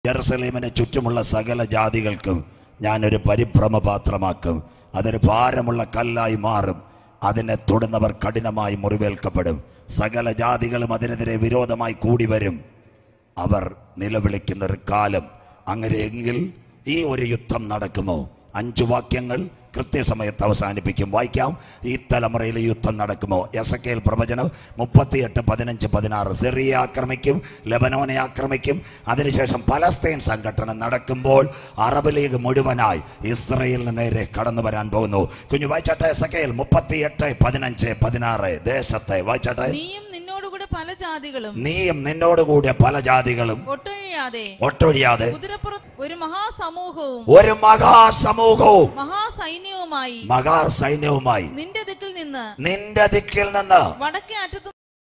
ജെറുസലേമിന് ചുറ്റുമുള്ള സകല ജാതികൾക്കും ഞാനൊരു പരിഭ്രമ പാത്രമാക്കും അതൊരു ഭാരമുള്ള കല്ലായി മാറും അതിനെ തൊടുന്നവർ കഠിനമായി മുറിവേൽക്കപ്പെടും സകല ജാതികളും അതിനെതിരെ വിരോധമായി കൂടി വരും അവർ നിലവിളിക്കുന്ന ഒരു കാലം അങ്ങനെയെങ്കിൽ ഈ ഒരു യുദ്ധം നടക്കുമോ അഞ്ചു വാക്യങ്ങൾ കൃത്യസമയത്ത് അവസാനിപ്പിക്കും വായിക്കാം ഈ തലമുറയിൽ ഈ യുദ്ധം നടക്കുമോ എസ് കെ എൽ പ്രവചനം മുപ്പത്തിയെട്ട് പതിനഞ്ച് പതിനാറ് സിറിയെ ആക്രമിക്കും ലെബനോനെ ആക്രമിക്കും അതിനുശേഷം പലസ്തീൻ സംഘടന നടക്കുമ്പോൾ അറബ് ലീഗ് മുഴുവനായി ഇസ്രയേലിന് നേരെ കടന്നു വരാൻ പോകുന്നു കുഞ്ഞു വായിച്ചാട്ടെ എസ് കെ എൽ മുപ്പത്തിയെട്ട് പതിനഞ്ച് പതിനാറ് ദേശത്തെ വായിച്ചാട്ടെ നീയും നിന്നോടുകൂടെ പല ജാതികളും നീയും നിന്നോടുകൂടിയ പല ജാതികളും ഒട്ടൊഴിയാതെ ഒട്ടൊഴിയാതെ കുതിരപ്പുറത്ത് ഒരു മഹാസമൂഹവും ഒരു മഹാസമൂഹവും മഹാസൈന്യവുമായി മഹാസൈന്യവുമായി നിന്റെ ദിക്കിൽ നിന്ന് നിന്റെ ദിക്കിൽ നിന്ന് വടക്കേ അറ്റത്ത്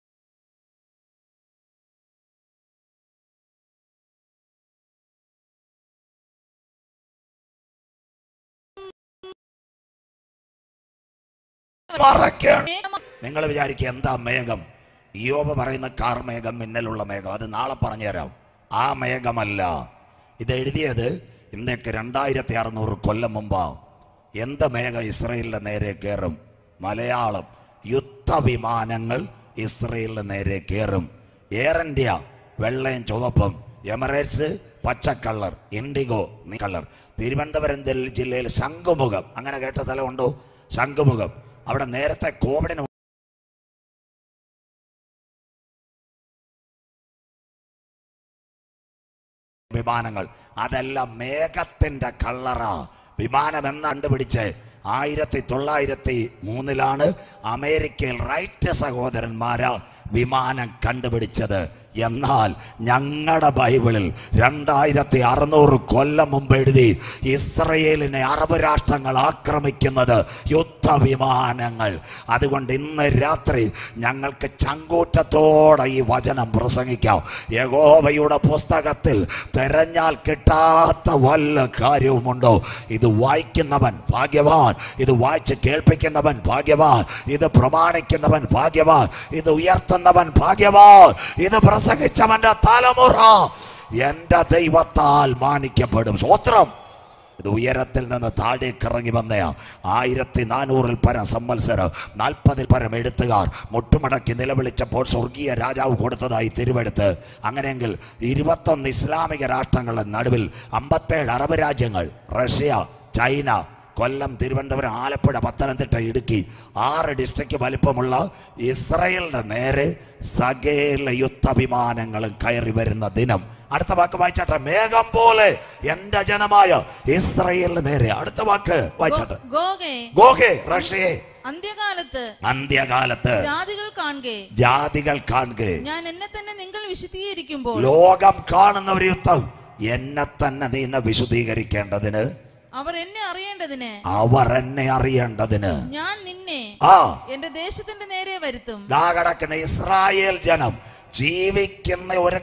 മറയ്ക്കണം മേഘം നിങ്ങൾ വിചാരിക്കുക എന്താ മേഘം യോബ പറയുന്ന കാർ മേഘം മിന്നലുള്ള മേഘം അത് നാളെ പറഞ്ഞുതരാം ആ മേഘമല്ല ഇത് എഴുതിയത് ഇന്നേക്ക് രണ്ടായിരത്തി അറുന്നൂറ് കൊല്ലം മുമ്പാ എന്ത് മേഘം ഇസ്രയേലിന്റെ നേരെ കയറും മലയാളം യുദ്ധവിമാനങ്ങൾ ഇസ്രയേലിന്റെ നേരെ കയറും എയർ ഇന്ത്യ വെള്ളയും ചുവപ്പും എമിറേറ്റ്സ് പച്ചക്കള്ളർ ഇൻഡിഗോ നീ കളർ തിരുവനന്തപുരം ജില്ല- ജില്ലയിൽ ശംഖുമുഖം അങ്ങനെ കേട്ട സ്ഥലമുണ്ടോ ശംഖുമുഖം അവിടെ നേരത്തെ കോവിഡിന് വിമാനങ്ങൾ അതെല്ലാം മേഘത്തിന്റെ കളറാ വിമാനം എന്ന് കണ്ടുപിടിച്ച് ആയിരത്തി തൊള്ളായിരത്തി മൂന്നിലാണ് അമേരിക്കയിൽ റൈറ്റ് സഹോദരന്മാരാ വിമാനം കണ്ടുപിടിച്ചത് എന്നാൽ ഞങ്ങളുടെ ബൈബിളിൽ രണ്ടായിരത്തി അറുന്നൂറ് കൊല്ലം മുമ്പ് എഴുതി ഇസ്രയേലിനെ അറബ് രാഷ്ട്രങ്ങൾ ആക്രമിക്കുന്നത് യുദ്ധവിമാനങ്ങൾ അതുകൊണ്ട് ഇന്ന് രാത്രി ഞങ്ങൾക്ക് ചങ്കൂറ്റത്തോടെ ഈ വചനം പ്രസംഗിക്കാം യഹോവയുടെ പുസ്തകത്തിൽ തെരഞ്ഞാൽ കിട്ടാത്ത വല്ല കാര്യവുമുണ്ടോ ഇത് വായിക്കുന്നവൻ ഭാഗ്യവാൻ ഇത് വായിച്ച് കേൾപ്പിക്കുന്നവൻ ഭാഗ്യവാൻ ഇത് പ്രമാണിക്കുന്നവൻ ഭാഗ്യവാൻ ഇത് ഉയർത്തുന്നവൻ ഭാഗ്യവാൻ ഇത് പ്രസംഗിച്ചവന്റെ തലമുറ എന്റെ ദൈവത്താൽ മാനിക്കപ്പെടും സ്വത്രം ഇത് ഉയരത്തിൽ നിന്ന് താഴേക്ക് ഇറങ്ങി വന്നയാ ആയിരത്തി നാനൂറിൽ പരം സംവത്സരം നാൽപ്പതിൽ പരം എഴുത്തുകാർ മുട്ടുമടക്കി നിലവിളിച്ചപ്പോൾ സ്വർഗീയ രാജാവ് കൊടുത്തതായി തിരുവെടുത്ത് അങ്ങനെയെങ്കിൽ ഇരുപത്തൊന്ന് ഇസ്ലാമിക രാഷ്ട്രങ്ങളുടെ നടുവിൽ അമ്പത്തേഴ് അറബ് രാജ്യങ്ങൾ റഷ്യ ചൈന കൊല്ലം തിരുവനന്തപുരം ആലപ്പുഴ പത്തനംതിട്ട ഇടുക്കി ആറ് ഡിസ്ട്രിക്ട് വലിപ്പമുള്ള ഇസ്രയേലിന്റെ നേരെ സകല യുദ്ധവിമാനങ്ങളും കയറി വരുന്ന ദിനം അടുത്ത വാക്ക് വായിച്ചാട്ടെ മേഘം പോലെ എന്റെ ജനമായ ഇസ്രയേലിന് നേരെ അടുത്ത വാക്ക് വായിച്ചാട്ടെ ഗോഗേ ഗോഹെ റഷ്യയെ അന്ത്യകാലത്ത് അന്ത്യകാലത്ത് ജാതികൾ കാണുകെ ജാതികൾ കാണുക ഞാൻ എന്നെ തന്നെ നിങ്ങൾ വിശദീകരിക്കുമ്പോൾ ലോകം കാണുന്ന ഒരു യുദ്ധം എന്നെ തന്നെ നീ എന്നെ വിശദീകരിക്കേണ്ടതിന് അവർ എന്നെ അറിയേണ്ടതിന് അവർ എന്നെ അറിയേണ്ടതിന് ഞാൻ നിന്നെ ആ എന്റെ ദേശത്തിന്റെ നേരെ വരുത്തും ദാ കിടക്കുന്ന ഇസ്രായേൽ ജനം ജീവിക്കുന്ന ഒരു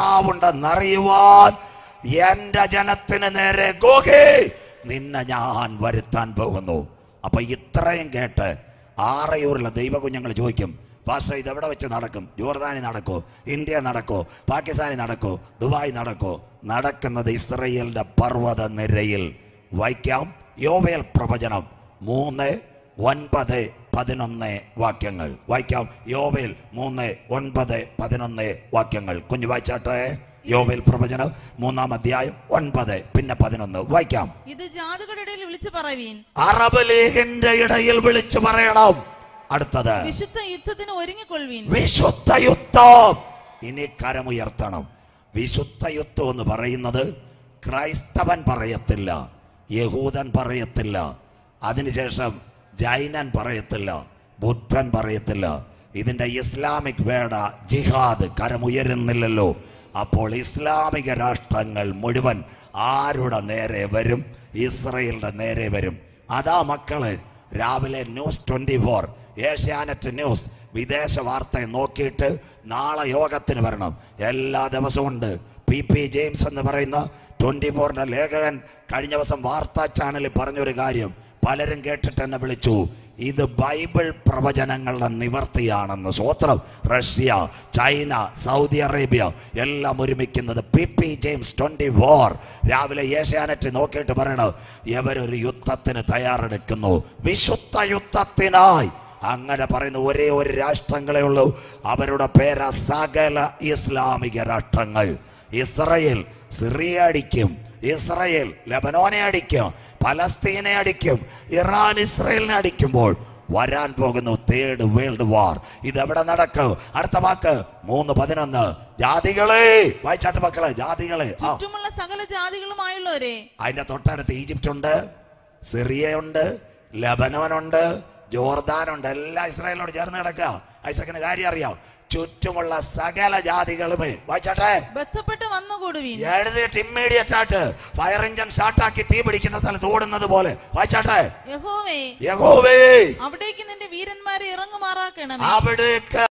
കർത്താവുണ്ടെന്നറിയുവാൻ എന്റെ ജനത്തിന് നേരെ ഗോഹേ നിന്നെ ഞാൻ വരുത്താൻ പോകുന്നു അപ്പൊ ഇത്രയും കേട്ട് ആറയൂരിലെ ദൈവകുഞ്ഞുങ്ങൾ ചോദിക്കും പാസ്റ്റർ ഇത് എവിടെ വെച്ച് നടക്കും ജോർദാനി നടക്കോ ഇന്ത്യ നടക്കോ പാകിസ്ഥാനി നടക്കോ ദുബായ് നടക്കോ നടക്കുന്നത് ഇസ്രയേലിന്റെ പർവ്വത നിരയിൽ വായിക്കാം യോവേൽ പ്രവചനം മൂന്ന് ഒൻപത് പതിനൊന്ന് വാക്യങ്ങൾ വായിക്കാം യോവേൽ മൂന്ന് ഒൻപത് പതിനൊന്ന് വാക്യങ്ങൾ കുഞ്ഞു വായിച്ചാട്ടെ യോവേൽ പ്രവചനം മൂന്നാം അധ്യായം ഒൻപത് പിന്നെ പതിനൊന്ന് വായിക്കാം ഇത് ജാതികളുടെ ഇടയിൽ വിളിച്ചു പറവീൻ അറബ് ലീഗിന്റെ ഇടയിൽ വിളിച്ചു പറയണം അടുത്തത് വിശുദ്ധ യുദ്ധത്തിന് ഒരുങ്ങിക്കൊള്ളുവീൻ വിശുദ്ധ യുദ്ധം ഇനി കരമുയർത്തണം വിശുദ്ധ യുദ്ധം എന്ന് പറയുന്നത് ക്രൈസ്തവൻ പറയത്തില്ല യഹൂദൻ പറയത്തില്ല അതിനുശേഷം ജൈനൻ പറയത്തില്ല ബുദ്ധൻ പറയത്തില്ല ഇതിന്റെ ഇസ്ലാമിക് വേട ജിഹാദ് കരമുയരുന്നില്ലല്ലോ അപ്പോൾ ഇസ്ലാമിക രാഷ്ട്രങ്ങൾ മുഴുവൻ ആരുടെ നേരെ വരും ഇസ്രയേലിന്റെ നേരെ വരും അതാ മക്കള് രാവിലെ news twenty four Asianet news വിദേശ വാർത്ത നോക്കിയിട്ട് നാളെ യോഗത്തിന് വരണം എല്ലാ ദിവസവും ഉണ്ട് പി പി ജെയിംസ് എന്ന് പറയുന്ന ട്വന്റി ഫോറിന്റെ ലേഖകൻ കഴിഞ്ഞ ദിവസം വാർത്താ ചാനലിൽ പറഞ്ഞൊരു കാര്യം പലരും കേട്ടിട്ട് എന്നെ വിളിച്ചു ഇത് ബൈബിൾ പ്രവചനങ്ങളുടെ നിവർത്തിയാണെന്ന് സ്വോത്രം റഷ്യ ചൈന സൗദി അറേബ്യ എല്ലാം ഒരുമിക്കുന്നത് P P James twenty four രാവിലെ ഏഷ്യാനെറ്റ് നോക്കിയിട്ട് പറയണത് ഇവരൊരു യുദ്ധത്തിന് തയ്യാറെടുക്കുന്നു വിശുദ്ധ യുദ്ധത്തിനായി അങ്ങനെ പറയുന്ന ഒരേ ഒരു രാഷ്ട്രങ്ങളെ ഉള്ളൂ അവരുടെ പേര സകല ഇസ്ലാമിക രാഷ്ട്രങ്ങൾ ഇസ്രയേൽ സിറിയ അടിക്കും ഇസ്രയേൽ ലബനോനെ അടിക്കും പലസ്തീനെ അടിക്കും ഇറാൻ ഇസ്രയേലിനെ അടിക്കുമ്പോൾ വരാൻ പോകുന്നു തേർഡ് വേൾഡ് വാർ ഇതെവിടെ നടക്കും അടുത്ത വാക്ക് മൂന്ന് പതിനൊന്ന് ജാതികളെ വായിച്ചാട്ട് മക്കളെ ജാതികളെ ആ ചുറ്റുമുള്ള സകല ജാതികളുമായുള്ളവരെ അതിന്റെ തൊട്ടടുത്ത് ഈജിപ്റ്റ് ഉണ്ട് സിറിയ ഉണ്ട് ലബനോനുണ്ട് ജോർദാനുണ്ട് എല്ലാം ഇസ്രായേലിനോട് ചേർന്ന് കിടക്കുക ഐസക്കിന് കാര്യം അറിയാം ചുറ്റുമുള്ള സകല ജാതികളുമേ വായിച്ചാട്ടെ ബന്ധപ്പെട്ട് വന്നുകൂടുവീൻ എഴുതിയിട്ട് ഇമ്മീഡിയറ്റ് ആയിട്ട് ഫയർ എഞ്ചിൻ സ്റ്റാർട്ടാക്കി തീ പിടിക്കുന്ന സ്ഥലത്ത് ഓടുന്നത് പോലെ വായിച്ചാട്ടെ യഹോവേ യഹോവേ അവിടേക്ക് നിന്റെ വീരന്മാരെ ഇറങ്ങുമാറാക്കണമേ അവിടേക്ക്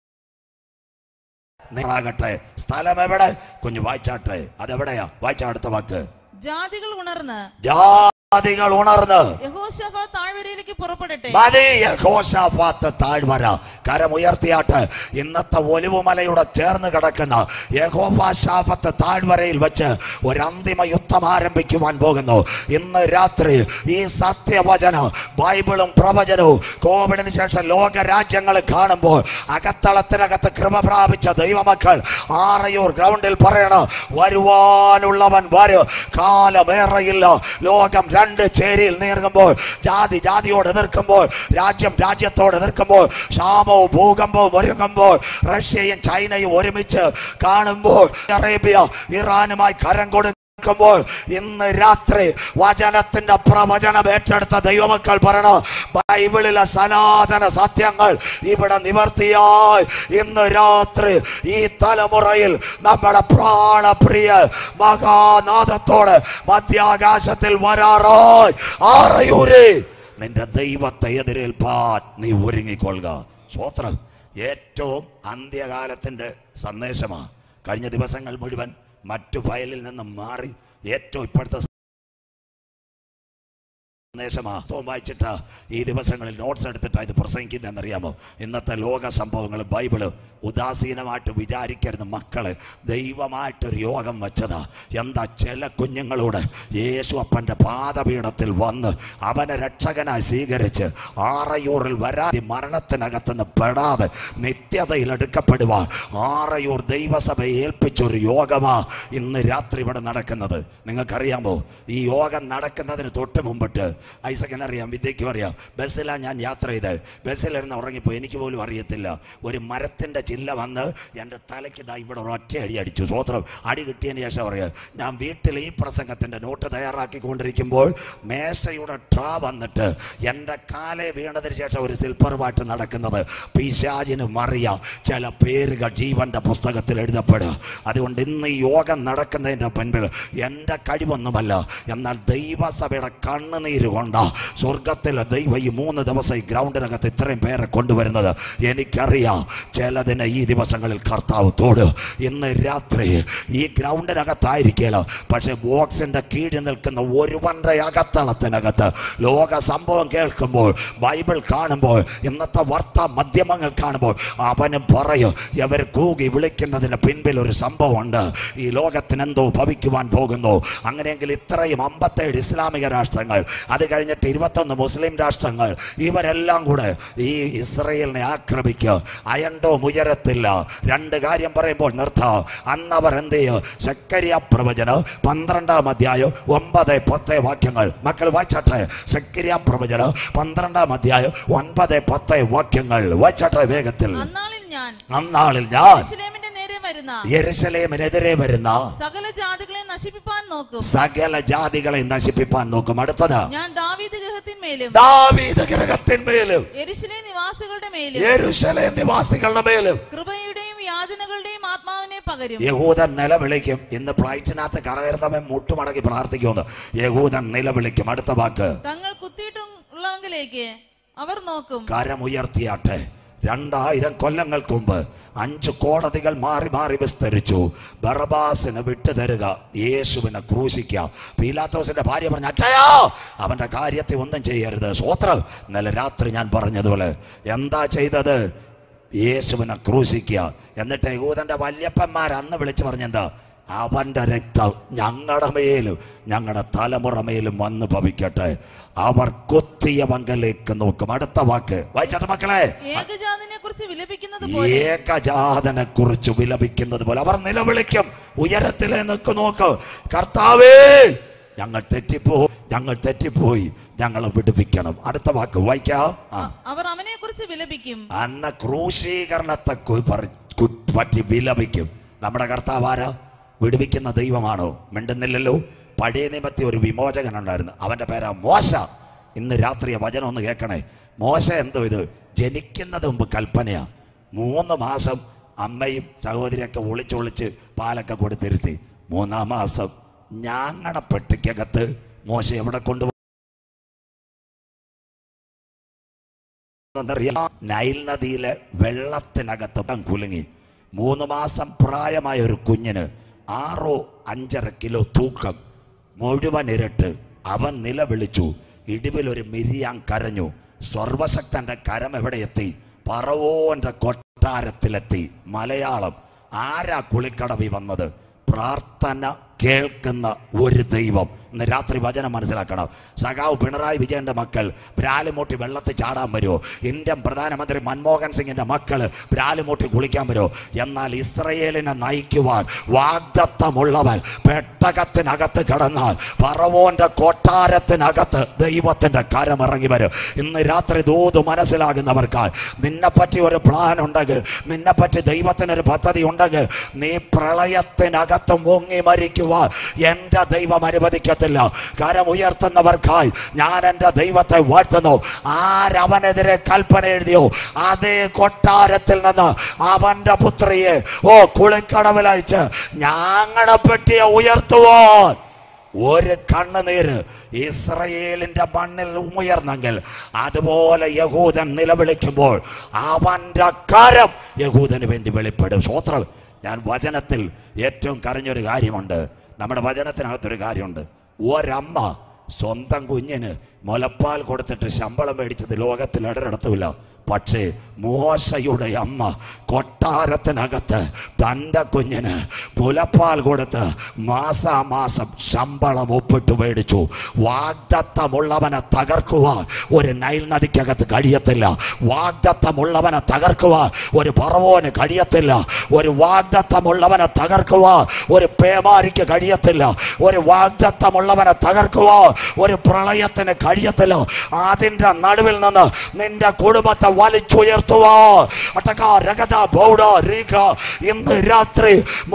നിങ്ങളാകട്ടെ സ്ഥലം എവിടെ കുഞ്ഞു വായിച്ചാട്ടെ അതെവിടെയാ വായിച്ച അടുത്ത വാക്ക് ജാതികൾ ഉണർന്ന് ജാതികൾ ഉണർന്ന് യഹോശഫ താഴ്വരയിലേക്ക് പുറപ്പെടട്ടെ മതി യഹോശാഫാത്ത് താഴ്വര കരമുയർത്തിയാട്ട് ഇന്നത്തെ ഒലിവുമലയുടെ ചേർന്ന് കിടക്കുന്ന യഹോഫാശാഫത്ത് താഴ്വരയിൽ വെച്ച് ഒരു അന്തിമ യുദ്ധം ആരംഭിക്കുവാൻ പോകുന്നു ഇന്ന് രാത്രി ഈ സത്യവചന ബൈബിളും പ്രവചനവും കോവിഡിന് ശേഷം ലോക രാജ്യങ്ങൾ കാണുമ്പോൾ അകത്തളത്തിനകത്ത് കൃപ പ്രാപിച്ച ദൈവമക്കൾ ആറയൂർ ഗ്രൗണ്ടിൽ പറയണ വരുവാനുള്ളവൻ വരും കാലമേറയില്ല ലോകം രണ്ട് ചേരിയിൽ നീങ്ങുമ്പോൾ ജാതി ജാതിയോട് എതിർക്കുമ്പോൾ രാജ്യം രാജ്യത്തോട് എതിർക്കുമ്പോൾ ക്ഷാമവും ഭൂകമ്പവും ഒരുങ്ങുമ്പോൾ റഷ്യയും ചൈനയും ഒരുമിച്ച് കാണുമ്പോൾ അറേബ്യ ഇറാനുമായി കരം കൊടുക്കുമ്പോൾ ഇന്ന് രാത്രി വചനത്തിന്റെ പ്രവചനം ഏറ്റെടുത്ത ദൈവമക്കൾ പറയണ ബൈബിളിലെ സനാതന സത്യങ്ങൾ ഇവിടെ നിവർത്തിയായി ഇന്ന് രാത്രി ഈ തലമുറയിൽ നമ്മുടെ പ്രാണപ്രിയ മഹാനാഥത്തോട് മധ്യാകാശത്തിൽ വരാറായി ആറയൂര് നിന്റെ ദൈവത്തെ എതിരേൽപ്പാൻ നീ ഒരുങ്ങിക്കൊള്ളുക സ്വോത്രം ഏറ്റവും അന്ത്യകാലത്തിന്റെ സന്ദേശമാണ് കഴിഞ്ഞ ദിവസങ്ങൾ മുഴുവൻ മറ്റു ഫയലിൽ നിന്നും മാറി ഏറ്റവും ഇപ്പോഴത്തെ സന്ദേശമാ തോം വായിച്ചിട്ട് ഈ ദിവസങ്ങളിൽ നോട്ട്സ് എടുത്തിട്ടാ ഇത് പ്രസംഗിക്കുന്നതെന്നറിയാമോ ഇന്നത്തെ ലോക സംഭവങ്ങൾ ബൈബിള് ഉദാസീനമായിട്ട് വിചാരിക്കരുത് മക്കള് ദൈവമായിട്ടൊരു യോഗം വെച്ചതാ എന്താ ചില കുഞ്ഞുങ്ങളോട് യേശു അപ്പൻ്റെ പാദപീഠത്തിൽ വന്ന് അവനെ രക്ഷകനായി സ്വീകരിച്ച് ആറയൂറിൽ വരാതെ മരണത്തിനകത്തുനിന്ന് പെടാതെ നിത്യതയിൽ എടുക്കപ്പെടുവാൻ ആറയൂർ ദൈവസഭയെ ഏൽപ്പിച്ചൊരു യോഗമാ ഇന്ന് രാത്രി ഇവിടെ നടക്കുന്നത് നിങ്ങൾക്കറിയാമോ ഈ യോഗം നടക്കുന്നതിന് തൊട്ട് മുമ്പിട്ട് ഐസക്കൻ അറിയാം വിദ്യയ്ക്കും അറിയാം ബസ്സിലാണ് ഞാൻ യാത്ര ചെയ്ത് ബസ്സിലിരുന്ന് ഉറങ്ങിപ്പോയി എനിക്ക് പോലും അറിയത്തില്ല ഒരു മരത്തിൻ്റെ ചില്ല വന്ന് എൻ്റെ തലയ്ക്ക് ഇതാ ഇവിടെ ഒരു ഒറ്റ അടി അടിച്ചു സ്വോത്രം അടി കിട്ടിയതിന് ശേഷം പറയുക ഞാൻ വീട്ടിൽ ഈ പ്രസംഗത്തിൻ്റെ നോട്ട് തയ്യാറാക്കിക്കൊണ്ടിരിക്കുമ്പോൾ മേശയുടെ ട്രാ വന്നിട്ട് എൻ്റെ കാലെ വീണതിന് ശേഷം ഒരു സിൽപ്പർ പാട്ട് നടക്കുന്നത് പിശാചിന് മറിയ ചില പേരുകൾ ജീവന്റെ പുസ്തകത്തിൽ എഴുതപ്പെടുക അതുകൊണ്ട് ഇന്ന് ഈ യോഗം നടക്കുന്നതിൻ്റെ മുൻപിൽ എൻ്റെ കഴിവൊന്നുമല്ല എന്നാൽ ദൈവസഭയുടെ കണ്ണുനീര് കൊണ്ട സ്വർഗത്തിലെ ദൈവം ഈ മൂന്ന് ദിവസം ഈ ഗ്രൗണ്ടിനകത്ത് ഇത്രയും പേരെ കൊണ്ടുവരുന്നത് എനിക്കറിയാം ചിലതിന് ഈ ദിവസങ്ങളിൽ കർത്താവ് തോട് ഇന്ന് രാത്രി ഈ ഗ്രൗണ്ടിനകത്തായിരിക്കലോ പക്ഷെ ബോക്സിന്റെ കീഴിൽ നിൽക്കുന്ന ഒരുവന്റെ അകത്തളത്തിനകത്ത് ലോക സംഭവം കേൾക്കുമ്പോൾ ബൈബിൾ കാണുമ്പോൾ ഇന്നത്തെ വാർത്താ മാധ്യമങ്ങൾ കാണുമ്പോൾ അവന് പറയും ഇവർ കൂകി വിളിക്കുന്നതിന് പിൻപിൽ ഒരു സംഭവമുണ്ട് ഈ ലോകത്തിന് എന്തോ ഭവിക്കുവാൻ പോകുന്നു അങ്ങനെയെങ്കിൽ ഇത്രയും അമ്പത്തേഴ് ഇസ്ലാമിക രാഷ്ട്രങ്ങൾ അത് കഴിഞ്ഞിട്ട് ഇരുപത്തൊന്ന് മുസ്ലിം രാഷ്ട്രങ്ങൾ ഇവരെല്ലാം കൂടെ ഈ ഇസ്രയേലിനെ ആക്രമിക്കുക അയണ്ടോ ഉയരത്തില്ല രണ്ട് കാര്യം പറയുമ്പോൾ നിർത്ത അന്നവർ എന്ത് ചെയ്യും ശക്കരിയ പ്രവചന പന്ത്രണ്ടാം അധ്യായം ഒമ്പത് പത്ത് വാക്യങ്ങൾ മക്കൾ വായിച്ചാട്ടെ ശക്കരിയ പ്രവചന പന്ത്രണ്ടാം അധ്യായം ഒൻപത് പത്ത് വാക്യങ്ങൾ വായിച്ചാട്ടെ വേഗത്തിൽ അന്നാളിൽ ഞാൻ അന്നാളിൽ ഞാൻ യെരൂശലേമിന്റെ നേരെ വരുന്ന യെരുശലേമിനെതിരെ വരുന്ന സകല ജാതികളെ നശിപ്പിപ്പാൻ നോക്കും സകല ജാതികളെ നശിപ്പിപ്പാൻ നോക്കും അടുത്തത് ഞാൻ ദാവീദ് ഗൃഹത്തിന്മേലും ദാവീദ് ഗ്രഹത്തിന്മേലും യെരൂശലേം നിവാസികളുടെ മേലും യെരുശലേം നിവാസികളുടെ മേലും കൃപയുടെയും യാചനകളുടെയും ആത്മാവിനെ പകരും യഹൂദൻ നിലവിളിക്കും ഇന്ന് ഫ്ലൈറ്റിനകത്ത് കറകരുന്നവൻ മുട്ടുമടക്കി പ്രാർത്ഥിക്കുമെന്ന് യഹൂദൻ നിലവിളിക്കും അടുത്ത വാക്ക് തങ്ങൾ കുത്തിയിട്ടുള്ളവങ്കിലേക്ക് അവർ നോക്കും കരമുയർത്തിയാട്ടെ രണ്ടായിരം കൊല്ലങ്ങൾക്ക് മുമ്പ് അഞ്ച് കോടതികൾ മാറി മാറി വിസ്തരിച്ചു ബറബാസിന് വിട്ടുതരുക യേശുവിനെ ക്രൂശിക്കുക പീലാത്തോസിന്റെ ഭാര്യ പറഞ്ഞു അച്ഛയാ അവന്റെ കാര്യത്തെ ഒന്നും ചെയ്യരുത് സ്വോത്രം ഇന്നലെ രാത്രി ഞാൻ പറഞ്ഞതുപോലെ എന്താ ചെയ്തത് യേശുവിനെ ക്രൂശിക്കുക എന്നിട്ട് യഹൂദന്റെ വല്യപ്പന്മാർ അന്ന് വിളിച്ചു പറഞ്ഞെന്താ അവന്റെ രക്തം ഞങ്ങളുടെ മേലും ഞങ്ങളുടെ തലമുറ മേലും വന്ന് ഭവിക്കട്ടെ അവർ കൊത്തിയ വങ്കലേക്ക് നോക്കും അടുത്ത വാക്ക് വായിച്ചാട്ടെ മക്കളെ ഏകജാതിനെ കുറിച്ച് വിലപിക്കുന്നത് പോലെ ഏകജാതനെ കുറിച്ച് വിലപിക്കുന്നത് പോലെ അവർ നിലവിളിക്കും ഉയരത്തിലെ നിൽക്ക് നോക്ക് കർത്താവേ ഞങ്ങൾ തെറ്റിപ്പോയി ഞങ്ങൾ തെറ്റിപ്പോയി ഞങ്ങളെ വിടുവിക്കണം അടുത്ത വാക്ക് വായിക്കാം ആ അവർ അവനെ കുറിച്ച് വിലപിക്കും അന്ന ക്രൂശീകരണത്തെ കു- പറ- കു- പറ്റി വിലപിക്കും നമ്മുടെ കർത്താവ് ആരാ വിടുവിക്കുന്ന ദൈവമാണോ മിണ്ടുന്നില്ലല്ലോ പഴയ നിയമത്തിൽ ഒരു വിമോചകൻ ഉണ്ടായിരുന്നു അവന്റെ പേരാ മോശ ഇന്ന് രാത്രി വചനം ഒന്ന് കേൾക്കണേ മോശ എന്തോ ഇത് ജനിക്കുന്നത് മുമ്പ് കൽപ്പനയാ മൂന്ന് മാസം അമ്മയും സഹോദരിയൊക്കെ ഒളിച്ചൊളിച്ച് പാലൊക്കെ കൊടുത്തിരുത്തി മൂന്നാം മാസം ഞങ്ങളുടെ പെട്ടിക്കകത്ത് മോശ എവിടെ കൊണ്ടു എന്നറിയാം നൈൽ നദിയിലെ വെള്ളത്തിനകത്ത് കുലുങ്ങി മൂന്ന് മാസം പ്രായമായ ഒരു കുഞ്ഞിന് ആറോ അഞ്ചര കിലോ തൂക്കം മുഴുവൻ ഇരട്ട് അവൻ നിലവിളിച്ചു ഇടിവിൽ ഒരു മിരിയാൻ കരഞ്ഞു സർവശക്തന്റെ കരം എവിടെ എത്തി പറവോന്റെ കൊട്ടാരത്തിലെത്തി മലയാളം ആരാ കുളിക്കടവി വന്നത് പ്രാർത്ഥന കേൾക്കുന്ന ഒരു ദൈവം ഇന്ന് രാത്രി വചനം മനസ്സിലാക്കണം സഖാവ് പിണറായി വിജയന്റെ മക്കൾ ബ്രാലുമൂട്ടി വെള്ളത്തിൽ ചാടാൻ വരുമോ ഇന്ത്യൻ പ്രധാനമന്ത്രി മൻമോഹൻ സിംഗിന്റെ മക്കൾ ബ്രാലുമൂട്ടി കുളിക്കാൻ വരുമോ എന്നാൽ ഇസ്രയേലിനെ നയിക്കുവാൻ വാഗ്ദത്തമുള്ളവൻ പെട്ടകത്തിനകത്ത് കിടന്നാൽ പറവോന്റെ കൊട്ടാരത്തിനകത്ത് ദൈവത്തിന്റെ കരമിറങ്ങി വരും ഇന്ന് രാത്രി ദൂത് മനസ്സിലാകുന്നവർക്കായി നിന്നെ പറ്റി ഒരു പ്ലാൻ ഉണ്ടെങ്കിൽ നിന്നെ പറ്റി ദൈവത്തിനൊരു പദ്ധതി ഉണ്ടെങ്കിൽ നീ പ്രളയത്തിനകത്ത് മുങ്ങി മരിക്കുവാൻ എൻ്റെ ദൈവം അനുവദിക്കത്തില്ല കരം ഉയർത്തുന്നവർക്കായി ഞാൻ എൻ്റെ ദൈവത്തെ വാഴ്ത്തുന്നു ആരവനെതിരെ കൽപ്പന എഴുതിയോ അതേ കൊട്ടാരത്തിൽ നിന്ന് അവന്റെ പുത്രിയെ ഓ കുളിക്കടവിലയച്ച് ഞങ്ങളെ പറ്റിയ ഉയർത്തുവാൻ ഒരു കണ്ണുനീര് ഇസ്രയേലിന്റെ മണ്ണിൽ ഉയർന്നെങ്കിൽ അതുപോലെ യഹൂദൻ നിലവിളിക്കുമ്പോൾ അവന്റെ കരം യഹൂദന് വേണ്ടി വെളിപ്പെടും സ്വോത്രം ഞാൻ വചനത്തിൽ ഏറ്റവും കരഞ്ഞൊരു കാര്യമുണ്ട് നമ്മുടെ വചനത്തിനകത്തൊരു കാര്യമുണ്ട് ഒരമ്മ സ്വന്തം കുഞ്ഞിന് മുലപ്പാൽ കൊടുത്തിട്ട് ശമ്പളം മേടിച്ചത് ലോകത്തിൽ ഇടരിടത്തുമില്ല പക്ഷേ മോശയുടെ അമ്മ കൊട്ടാരത്തിനകത്ത് തൻ്റെ കുഞ്ഞിന് മുലപ്പാൽ കൊടുത്ത് മാസാമാസം ശമ്പളം ഒപ്പിട്ട് മേടിച്ചു വാഗ്ദത്തമുള്ളവനെ തകർക്കുവാൻ ഒരു നൈൽ നദിക്കകത്ത് കഴിയത്തില്ല വാഗ്ദത്തമുള്ളവനെ തകർക്കുവാൻ ഒരു പറവോന് കഴിയത്തില്ല ഒരു വാഗ്ദത്തമുള്ളവനെ തകർക്കുവാൻ ഒരു പേമാരിക്ക് കഴിയത്തില്ല ഒരു വാഗ്ദത്തമുള്ളവനെ തകർക്കുവാൻ ഒരു പ്രളയത്തിന് കഴിയത്തില്ല അതിൻ്റെ നടുവിൽ നിന്ന് നിന്റെ കുടുംബത്തെ വലിച്ചുയർത്തുവാ അട്ടക രഗത ബൗഡ രീഖ ഇന്ന് രാത്രി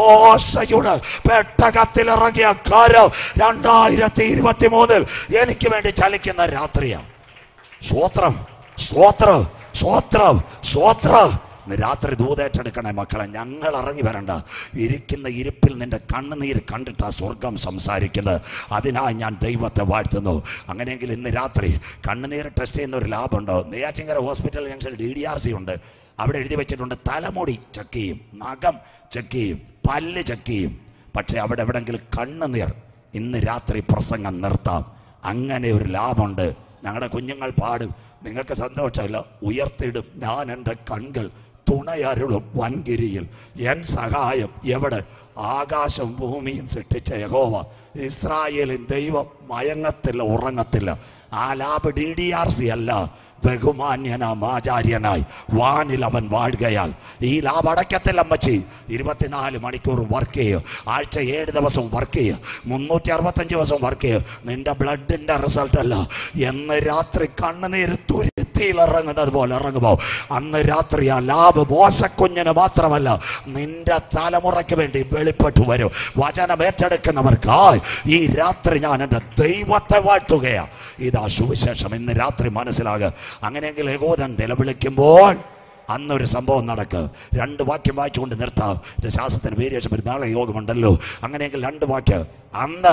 മോശയുടെ പെട്ടകത്തിലിറങ്ങിയ കാരം രണ്ടായിരത്തി ഇരുപത്തി മൂന്നിൽ എനിക്ക് വേണ്ടി ചലിക്കുന്ന രാത്രിയാണ് സ്വോത്രം സ്വോത്രം സ്വോത്രം സ്വോത്രം ഇന്ന് രാത്രി ദൂതേറ്റെടുക്കണേ മക്കളെ ഞങ്ങൾ ഇറങ്ങി വരണ്ട ഇരിക്കുന്ന ഇരിപ്പിൽ നിന്റെ കണ്ണുനീര് കണ്ടിട്ടാ സ്വർഗം സംസാരിക്കുന്നത് അതിനായി ഞാൻ ദൈവത്തെ വാഴ്ത്തുന്നു അങ്ങനെയെങ്കിൽ ഇന്ന് രാത്രി കണ്ണുനീര് ടെസ്റ്റ് ചെയ്യുന്ന ഒരു ലാബുണ്ടോ നെയ്യാറ്റിങ്കര ഹോസ്പിറ്റൽ ജംഗ്ഷനിൽ ഡി ഡി ആർ സി ഉണ്ട് അവിടെ എഴുതി വെച്ചിട്ടുണ്ട് തലമുടി ചെക്ക് ചെയ്യും നഖം ചെക്ക് ചെയ്യും പല്ല് ചെക്ക് ചെയ്യും പക്ഷെ അവിടെ എവിടെങ്കിലും കണ്ണുനീർ ഇന്ന് രാത്രി പ്രസംഗം നിർത്താം അങ്ങനെ ഒരു ലാഭമുണ്ട് ഞങ്ങളുടെ കുഞ്ഞുങ്ങൾ പാടും നിങ്ങൾക്ക് സന്തോഷമില്ല ഉയർത്തിയിടും ഞാൻ എൻ്റെ കൺകൾ തുണയരുളും വൻകിരിയിൽ എൻ സഹായം എവിടെ ആകാശം ഭൂമിയും സൃഷ്ടിച്ച യഹോവ ഇസ്രായേലിൻ ദൈവം മയങ്ങത്തില്ല ഉറങ്ങത്തില്ല ആ lab D D R C അല്ല ബഹുമാന്യനാം ആചാര്യനായി വാനിൽ അവൻ വാഴുകയാൽ ഈ ലാബ് അടയ്ക്കത്തില്ല അമ്മച്ചി ഇരുപത്തിനാല് മണിക്കൂറും വർക്ക് ചെയ്യും ആഴ്ച ഏഴ് ദിവസവും വർക്ക് ചെയ്യും മുന്നൂറ്റി അറുപത്തഞ്ച് ദിവസം വർക്ക് ചെയ്യും നിന്റെ ബ്ലഡിന്റെ റിസൾട്ട് അല്ല എന്ന് രാത്രി കണ്ണുനീര് തുരുത്തിയിൽ ഇറങ്ങുന്നത് പോലെ ഇറങ്ങുമോ അന്ന് രാത്രി ആ ലാബ് മോശക്കുഞ്ഞിന് മാത്രമല്ല നിന്റെ തലമുറയ്ക്ക് വേണ്ടി വെളിപ്പെട്ടു വരും വചനം ഏറ്റെടുക്കുന്നവർക്കായി ഈ രാത്രി ഞാൻ എൻ്റെ ദൈവത്തെ വാഴ്ത്തുകയാണ് ഇതാ സുവിശേഷം ഇന്ന് രാത്രി മനസ്സിലാകുക അങ്ങനെയെങ്കിൽ യഹൂദൻ നിലവിളിക്കുമ്പോൾ അന്നൊരു സംഭവം നടക്കുക രണ്ട് വാക്യം വായിച്ചുകൊണ്ട് നിർത്താം എൻ്റെ ശാസ്ത്രത്തിന് വേരിയേഷൻ ഒരു നാളെ യോഗമുണ്ടല്ലോ അങ്ങനെയെങ്കിൽ രണ്ട് വാക്യം അന്ന്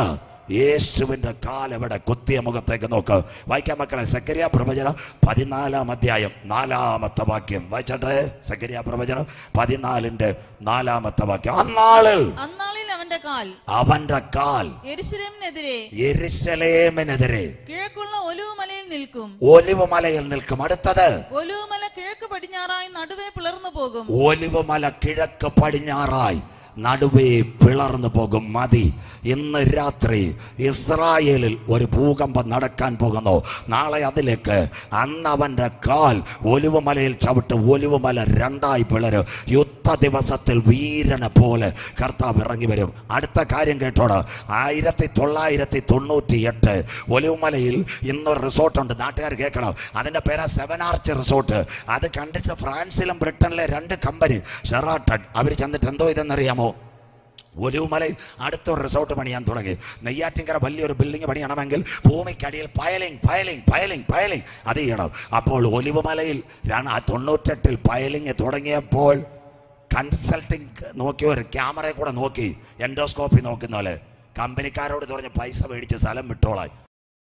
യേശുവിന്റെ കാലെവിടെ കുത്തിയ മുഖത്തേക്ക് നോക്ക് വായിക്കാൻ മക്കളെ സക്കരിയ പ്രവചനം പതിനാലാം അധ്യായം നാലാമത്തെ വാക്യം വായിച്ചട്ടെ സക്കരിയ പ്രവചനം പതിനാലിന്റെ നാലാമത്തെ വാക്യം അന്നാളിൽ അന്നാളിൽ അവന്റെ കാൽ അവന്റെ കാൽ യെരുശലേമിനെതിരെ യെരുശലേമിനെതിരെ കിഴക്കുള്ള ഒലിവുമലയിൽ നിൽക്കും ഒലിവ് മലയിൽ നിൽക്കും അടുത്തത് ഒലിവുമല കിഴക്ക് പടിഞ്ഞാറായി നടുവേ പിളർന്നു പോകും ഒലിവ് മല കിഴക്ക് പടിഞ്ഞാറായി നടുവേ പിളർന്നു പോകും മതി ഇന്ന് രാത്രി ഇസ്രായേലിൽ ഒരു ഭൂകമ്പം നടക്കാൻ പോകുന്നു നാളെ അതിലേക്ക് അന്ന് അവൻ്റെ കാൽ ഒലിവുമലയിൽ ചവിട്ട് ഒലിവുമല രണ്ടായി പിളരും യുദ്ധ ദിവസത്തിൽ വീരനെ പോലെ കർത്താവ് ഇറങ്ങി വരും അടുത്ത കാര്യം കേട്ടോട് ആയിരത്തി തൊള്ളായിരത്തി തൊണ്ണൂറ്റി എട്ട് ഒലിവുമലയിൽ ഇന്നൊരു റിസോർട്ടുണ്ട് നാട്ടുകാർ കേൾക്കണം അതിൻ്റെ പേരാ സെവൻ ആർച്ച് റിസോർട്ട് അത് കണ്ടിട്ട് ഫ്രാൻസിലും ബ്രിട്ടനിലെ രണ്ട് കമ്പനി ഷെറാട്ടൺ അവർ ചെന്നിട്ട് എന്തോ ഇതെന്നറിയാമോ ഒലിവുമലയിൽ അടുത്തൊരു റിസോർട്ട് പണിയാൻ തുടങ്ങി നെയ്യാറ്റിങ്കര വലിയൊരു ബിൽഡിംഗ് പണിയണമെങ്കിൽ ഭൂമിക്കടിയിൽ പയലിംഗ് പയലിംഗ് പയലിംഗ് പയലിംഗ് അത് ചെയ്യണം അപ്പോൾ ഒലിവുമലയിൽ ര- തൊണ്ണൂറ്റെട്ടിൽ പയലിംഗ് തുടങ്ങിയപ്പോൾ കൺസൾട്ടിങ് നോക്കി ഒരു ക്യാമറയെ കൂടെ നോക്കി എൻഡോസ്കോപ്പി നോക്കുന്ന പോലെ കമ്പനിക്കാരോട് പറഞ്ഞ് പൈസ മേടിച്ച് സ്ഥലം വിട്ടോളായി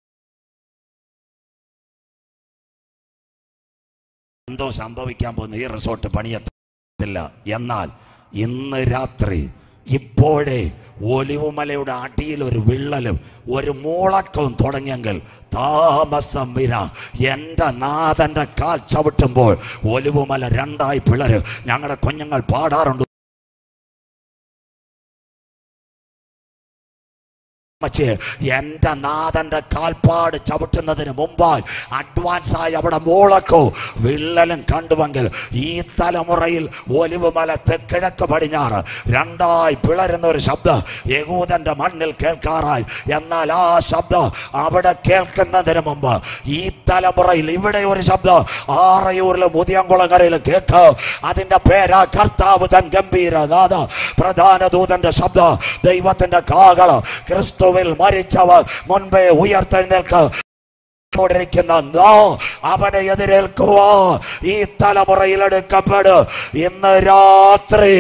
എന്തോ സംഭവിക്കാൻ പോകുന്ന ഈ റിസോർട്ട് പണിയത്തില്ല എന്നാൽ ഇന്ന് രാത്രി ഇപ്പോഴേ ഒലിവുമലയുടെ അടിയിൽ ഒരു വിള്ളലും ഒരു മൂളക്കവും തുടങ്ങിയെങ്കിൽ താമസം വിന എൻ്റെ നാഥൻ്റെ കാൽ ചവിട്ടുമ്പോൾ ഒലിവുമല രണ്ടായി പിളരും ഞങ്ങളുടെ കുഞ്ഞുങ്ങൾ പാടാറുണ്ട് അമ്മച്ചി, എൻ്റെ നാഥന്റെ കാൽപ്പാട് ചവിട്ടുന്നതിന് മുമ്പായി അഡ്വാൻസ് ആയി അവിടെ മൂളക്കോ വിള്ളലും കണ്ടുവെങ്കിൽ ഈ തലമുറയിൽ ഒലിവുമല തെക്കിഴക്ക് പടിഞ്ഞാറ് രണ്ടായി പിളരുന്ന ഒരു ശബ്ദം യഹൂദന്റെ മണ്ണിൽ കേൾക്കാറായി എന്നാൽ ആ ശബ്ദം അവിടെ കേൾക്കുന്നതിന് മുമ്പ് ഈ തലമുറയിൽ ഇവിടെ ഒരു ശബ്ദം ആറയൂരിലും മുതിയംകുളങ്ങരയിലും കേൾക്കോ അതിന്റെ പേരാ കർത്താവ് തൻ ഗംഭീരനാഥ പ്രധാന ദൂതന്റെ ശബ്ദം ദൈവത്തിന്റെ കാകള ക്രിസ്തുവിൽ മരിച്ചവർ മുൻപേ ഉയർത്തെഴുന്നേൽക്ക് കൊണ്ടിരിക്കുന്ന നോ അവനെ എതിരേൽക്കുവോ ഈ തലമുറയിൽ എടുക്കപ്പെടും ഇന്ന് രാത്രി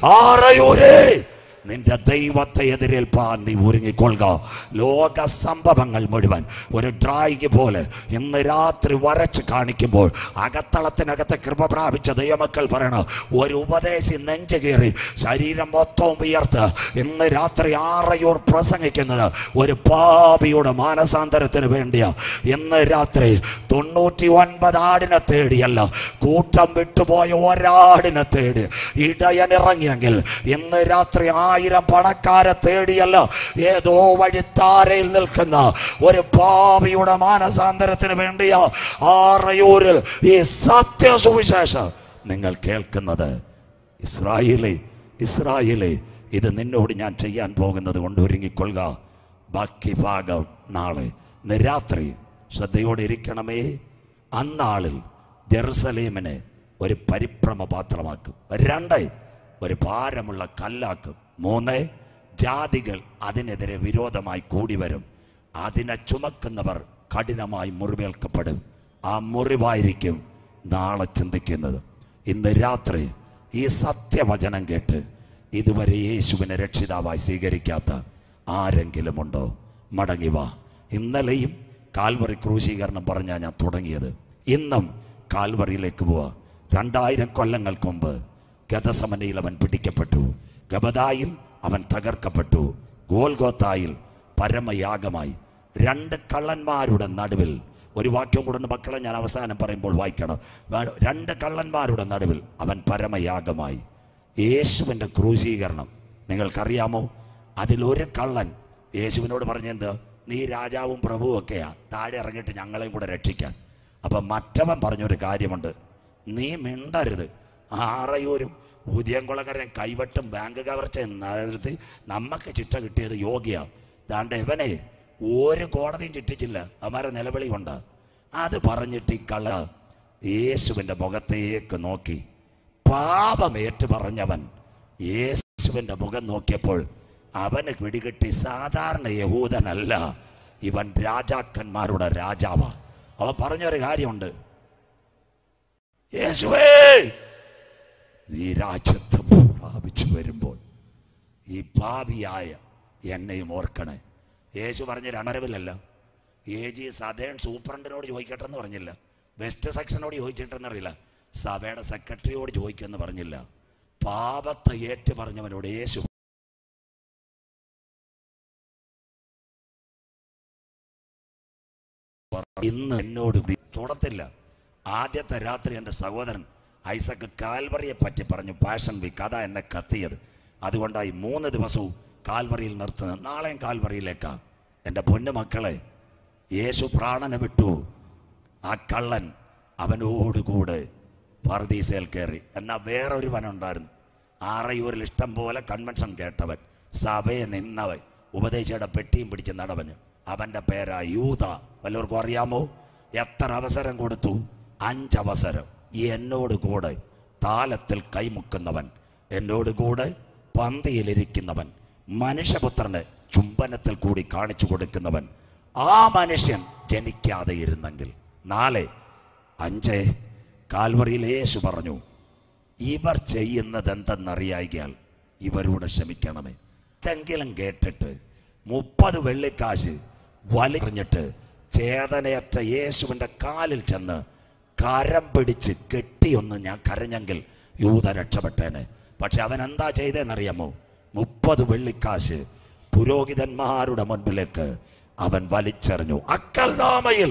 ആറയൂരേ നിന്റെ ദൈവത്തെ എതിരേൽപ്പാൻ നീ ഒരുങ്ങിക്കൊള്ളുക ലോക സംഭവങ്ങൾ മുഴുവൻ ഒരു ഡ്രായിങ് പോലെ ഇന്ന് രാത്രി വരച്ച് കാണിക്കുമ്പോൾ അകത്തളത്തിനകത്ത് കൃപ പ്രാപിച്ച ദൈവമക്കൾ പറയണം ഒരു ഉപദേശി നെഞ്ചു കയറി ശരീരം മൊത്തവും ഉയർത്ത് ഇന്ന് രാത്രി ആറയൂർ പ്രസംഗിക്കുന്നത് ഒരു പാപിയുടെ മാനസാന്തരത്തിന് വേണ്ടിയാ ഇന്ന് രാത്രി തൊണ്ണൂറ്റി ഒൻപത് ആടിനെ തേടിയല്ല കൂട്ടം വിട്ടുപോയ ഒരാടിനെ തേടി ഇടയനിറങ്ങിയെങ്കിൽ ഇന്ന് രാത്രി ആയിരം പണക്കാരെ തേടിയല്ല ഏതോ വഴിത്താരയിൽ നിൽക്കുന്ന ഒരു പാപിയുടെ മാനസാന്തരത്തിന് വേണ്ടിയാ ആറയൂരിൽ ഈ സത്യസുവിശേഷം നിങ്ങൾ കേൾക്കുന്നത് ഇസ്രായേലേ ഇസ്രായേലേ ഇത് നിന്നോട് ഞാൻ ചെയ്യാൻ പോകുന്നത് കൊണ്ട് ഒരുങ്ങിക്കൊള്ളുക ബാക്കി ഭാഗം നാളെ ഇന്ന് രാത്രി ശ്രദ്ധയോടെ ഇരിക്കണമേ അന്നാളിൽ ജെറുസലേമിനെ ഒരു പരിഭ്രമ പാത്രമാക്കും രണ്ട് ഒരു ഭാരമുള്ള കല്ലാക്കും മൂന്ന് ജാതികൾ അതിനെതിരെ വിരോധമായി കൂടി വരും അതിനെ ചുമക്കുന്നവർ കഠിനമായി മുറിവേൽക്കപ്പെടും ആ മുറിവായിരിക്കും നാളെ ചിന്തിക്കുന്നത് ഇന്ന് രാത്രി ഈ സത്യവചനം കേട്ട് ഇതുവരെ യേശുവിനെ രക്ഷിതാവായി സ്വീകരിക്കാത്ത ആരെങ്കിലും ഉണ്ടോ മടങ്ങി വാ ഇന്നലെയും കാൽവറി ക്രൂശീകരണം പറഞ്ഞാൽ ഞാൻ തുടങ്ങിയത് ഇന്നും കാൽവറിയിലേക്ക് പോവാ രണ്ടായിരം കൊല്ലങ്ങൾക്ക് മുമ്പ് ഗതസമനയിൽ അവൻ പിടിക്കപ്പെട്ടു ഗബദായിൽ അവൻ തകർക്കപ്പെട്ടു ഗോൽഗോത്തായിൽ പരമയാഗമായി രണ്ട് കള്ളന്മാരുടെ നടുവിൽ ഒരു വാക്യം കൂടെ ഉണ്ട് മക്കളെ ഞാൻ അവസാനം പറയുമ്പോൾ വായിക്കണം വ- രണ്ട് കള്ളന്മാരുടെ നടുവിൽ അവൻ പരമയാഗമായി യേശുവിൻ്റെ ക്രൂശീകരണം നിങ്ങൾക്കറിയാമോ അതിലൊരു കള്ളൻ യേശുവിനോട് പറഞ്ഞെന്ത് നീ രാജാവും പ്രഭുവും ഒക്കെയാ താഴെ ഇറങ്ങിയിട്ട് ഞങ്ങളെയും കൂടെ രക്ഷിക്കാൻ അപ്പം മറ്റവൻ പറഞ്ഞൊരു കാര്യമുണ്ട് നീ മിണ്ടരുത് ആറയൂരും ഉദയംകുളകരൻ കൈവട്ടും ബാങ്ക് കവർച്ച നിർത്തി നമുക്ക് ചിട്ട കിട്ടിയത് യോഗ്യ ദാണ്ട് ഇവനെ ഒരു കോടതിയും ചിട്ടിച്ചില്ല അവന്മാരെ നിലവിളി കൊണ്ട് അത് പറഞ്ഞിട്ട് ഈ കള്ള യേശുവിൻ്റെ മുഖത്തേക്ക് നോക്കി പാപമേറ്റ് പറഞ്ഞവൻ യേശുവിൻ്റെ മുഖം നോക്കിയപ്പോൾ അവന് പിടികിട്ടി സാധാരണ യഹൂദനല്ല ഇവൻ രാജാക്കന്മാരുടെ രാജാവാ അവൻ പറഞ്ഞൊരു കാര്യമുണ്ട് യേശുവേ നീ രാജ്യത്വം പ്രാപിച്ചു വരുമ്പോൾ ഈ ഭാവിയായ എന്നെയും ഓർക്കണേ യേശു പറഞ്ഞ രണ്ടരവിലല്ല എ ജി സദേൺ സൂപ്രണ്ടിനോട് ചോദിക്കട്ടെ എന്ന് പറഞ്ഞില്ല വെസ്റ്റ് സെക്ഷനോട് ചോദിച്ചിട്ടെന്നറിയില്ല സഭയുടെ സെക്രട്ടറിയോട് ചോദിക്കുമെന്ന് പറഞ്ഞില്ല പാപത്തെ ഏറ്റു പറഞ്ഞവനോട് യേശു ഇന്ന് എന്നോട് കൂടി തുടത്തില്ല ആദ്യത്തെ രാത്രി എൻ്റെ സഹോദരൻ ഐസക്ക് കാൽവറിയെ പറ്റി പറഞ്ഞു പാഷൻ വീക്ക് അതാ എന്നെ കത്തിയത് അതുകൊണ്ടായി മൂന്ന് ദിവസവും കാൽവറിയിൽ നിർത്തുന്നത് നാളെയും കാൽവറിയിലേക്കാ എൻ്റെ പൊന്നു മക്കളെ യേശു പ്രാണനെ വിട്ടു ആ കള്ളൻ അവനോടുകൂടെ പർദീസയിൽ കയറി എന്നാൽ വേറൊരുവനുണ്ടായിരുന്നു ആറയൂരിൽ ഇഷ്ടം പോലെ കൺവെൻഷൻ കേട്ടവൻ സഭയെ നിന്നവൻ ഉപദേശിയുടെ പെട്ടിയും പിടിച്ച് നടവന് അവൻ്റെ പേരാ യൂത വല്ലവർക്കും അറിയാമോ എത്ര അവസരം കൊടുത്തു അഞ്ചവസരം ഈ എന്നോട് കൂടെ താലത്തിൽ കൈമുക്കുന്നവൻ എന്നോട് കൂടെ പന്തിയിലിരിക്കുന്നവൻ മനുഷ്യപുത്രന് ചുംബനത്തിൽ കൂടി കാണിച്ചു കൊടുക്കുന്നവൻ ആ മനുഷ്യൻ ജനിക്കാതെ ഇരുന്നെങ്കിൽ നാളെ അഞ്ച് കാൽവറിയിൽ യേശു പറഞ്ഞു ഇവർ ചെയ്യുന്നത് എന്തെന്നറിയായികയാൽ ഇവരോട് ക്ഷമിക്കണമേ ഇതെങ്കിലും കേട്ടിട്ട് മുപ്പത് വെള്ളിക്കാശ് വലിഞ്ഞിട്ട് ചേതനയറ്റ യേശുവിൻ്റെ കാലിൽ ചെന്ന് കരം പിടിച്ച് കെട്ടിയൊന്ന് ഞാൻ കരഞ്ഞെങ്കിൽ യൂത രക്ഷപ്പെട്ടേനെ പക്ഷെ അവൻ എന്താ ചെയ്തതെന്നറിയാമോ മുപ്പത് വെള്ളിക്കാശ് പുരോഹിതന്മാരുടെ മുൻപിലേക്ക് അവൻ വലിച്ചെറിഞ്ഞു അക്കൽ നാമയിൽ